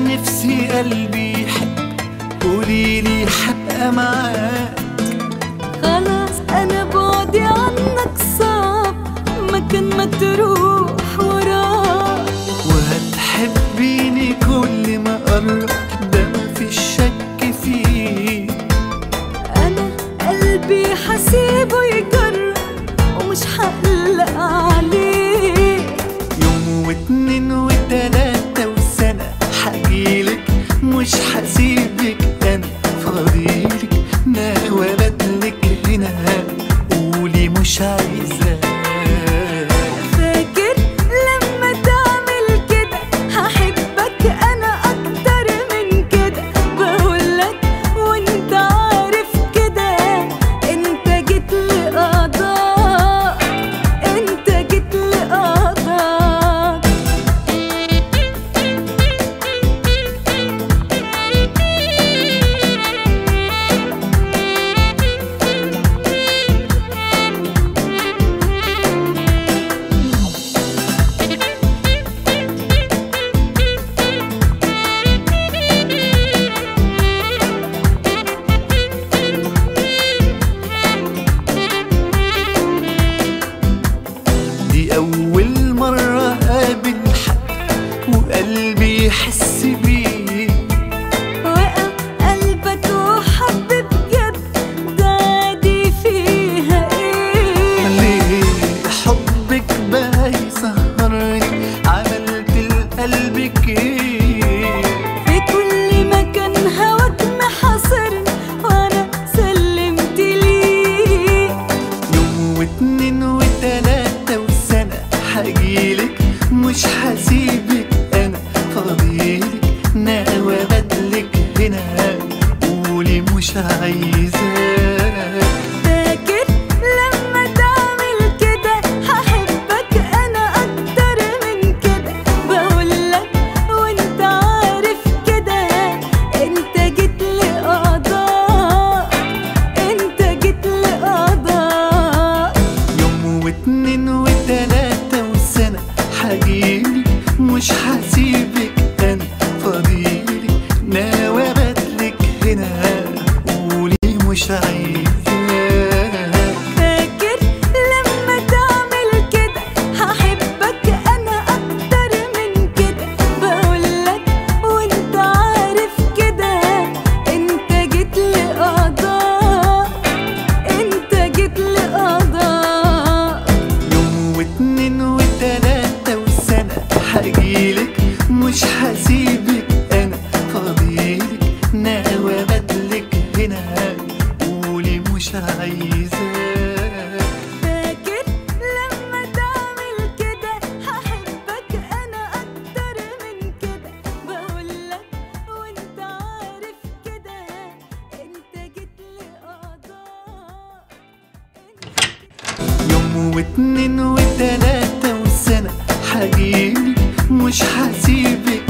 نفسي قلبي يحب قوليلي حبقى معاك خلاص انا بعدي عنك صعب مكان ما تروح وراك وهتحبيني كل ما قرب ده مفيش شك فيه انا قلبي حسيبه يجرب ومش هقلق عليه يوم واتنين وتلاتة وسنة حجيلك مش هسيبك انا فاضيلك ناوي ابدلك هنا قولي مش عايزة فاكر لما تعمل كده هحبك انا اكتر من كده بقولك وانت عارف كده انت جيت لقضاء انت جيت لقضاء دي أول مرة أقابل حد وقلبي يحس بيه وقع قلبك وحب بجد ده عادي فيها ايه ليه حبك بقى يسهرني عملت لقلبك ايه في كل مكان هواك محاصرني وانا سلمت ليك يوم واتنين وتلاتة وسنة هجيلك مش هسيبك أنا فاضيلك ناوي أبدلك هنا قولي مش عايزاك فاكر لما تعمل كده هحبك انا اكتر من كده بقولك وانت عارف كده انت جيت لقضاء انت جيت لقضاء يوم واتنين وتلاتة وسنة هجيلك مش هسيبك أنا فاضيلك ناوي أبدلك هنا قولي مش عايزاك فاكر لما تعمل كده هحبك انا اكتر من كده بقولك وانت عارف كده انت جيت لقضاء انت جيت لقضاء يوم واتنين وتلاتة وسنة هجيلك مش هسيبك أنا فاضيلك ناوي أبدلك هنا قولي مش عايزاك فاكر لما تعمل كده هحبك انا اكتر من كده بقولك وانت عارف كده انت جيت لقضاء يوم واتنين وتلاتة وسنة هجيلك مش هسيبك